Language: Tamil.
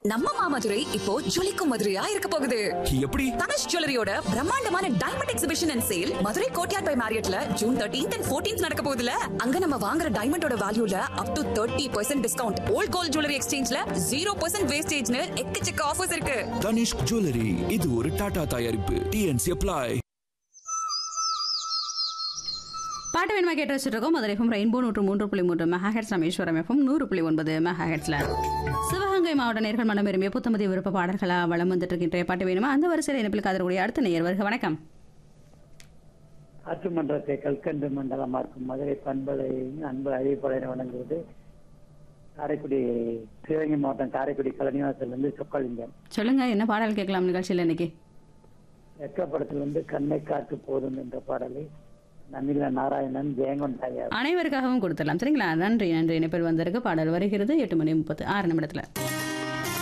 நம்ம மாமதுரை இப்போ ஜொலிக்கும் மதுரையா இருக்க போகுது எப்படி தனுஷ் ஜுவல்லரியோட பிரம்மாண்டமான diamond exhibition and sale Madurai Courtyard by மேரியட்ல ஜூன் தேர்ட்டீன்த் அண்ட் ஃபோர்டீன்த் நடக்க போகுதுல அங்க நம்ம வாங்குற டைமண்டோட வேல்யூல up to thirty percent discount old gold jewellery எக்ஸ்சேஞ்ச்ல ஜீரோ பர்சன்ட் வேஸ்டேஜ்னு எக்கச்சக்க ஆஃபர்ஸ் இருக்கு தனிஷ்க் ஜுவல்லரி இது ஒரு டாடா தயாரிப்பு டிஎன்சி அப்ளை பாட்டு வேணுமா கேட்டு வச்சுருக்கோம் மதுரை எஃப்எம் ரெயின்போ நூற்று மூன்று புள்ளி மூன்று மெகாஹெட்ஸ் ராமேஸ்வரம் எஃப்எம் நூறு புள்ளி ஒன்பது மெகாஹெட்ஸ்ல சிவகங்கை மாவட்ட நேர்கள் மனம் விரும்பிய புத்தமதி விருப்ப பாடல்களா வளம் வந்துட்டு இருக்கின்ற பாட்டு வேணுமா அந்த வரிசையில் இணைப்பில் காதக்கூடிய அடுத்த நேயர் வருக வணக்கம் ஆற்று மன்றத்தை கல்கண்டு மண்டலமா இருக்கும் மதுரை பண்பலை அன்பு அறிவிப்பாளரை வழங்குவது காரைக்குடி சிவகங்கை மாவட்டம் காரைக்குடி கலனிவாசல் சொக்கலிங்கம் சொல்லுங்க என்ன பாடல் கேட்கலாம் நிகழ்ச்சியில் இன்னைக்கு வெக்கப்படத்தில் வந்து கண்ணை காத்து போதும் என்ற பாடலை நமில நாராயணன் ஜெயங்கொண்டாயார் அனைவருக்காகவும் கொடுத்துடலாம் சரிங்களா நன்றி நன்றி இணைப்பில் வந்திருக்கு பாடல் வருகிறது எட்டு மணி முப்பத்து ஆறு நிமிடத்தில்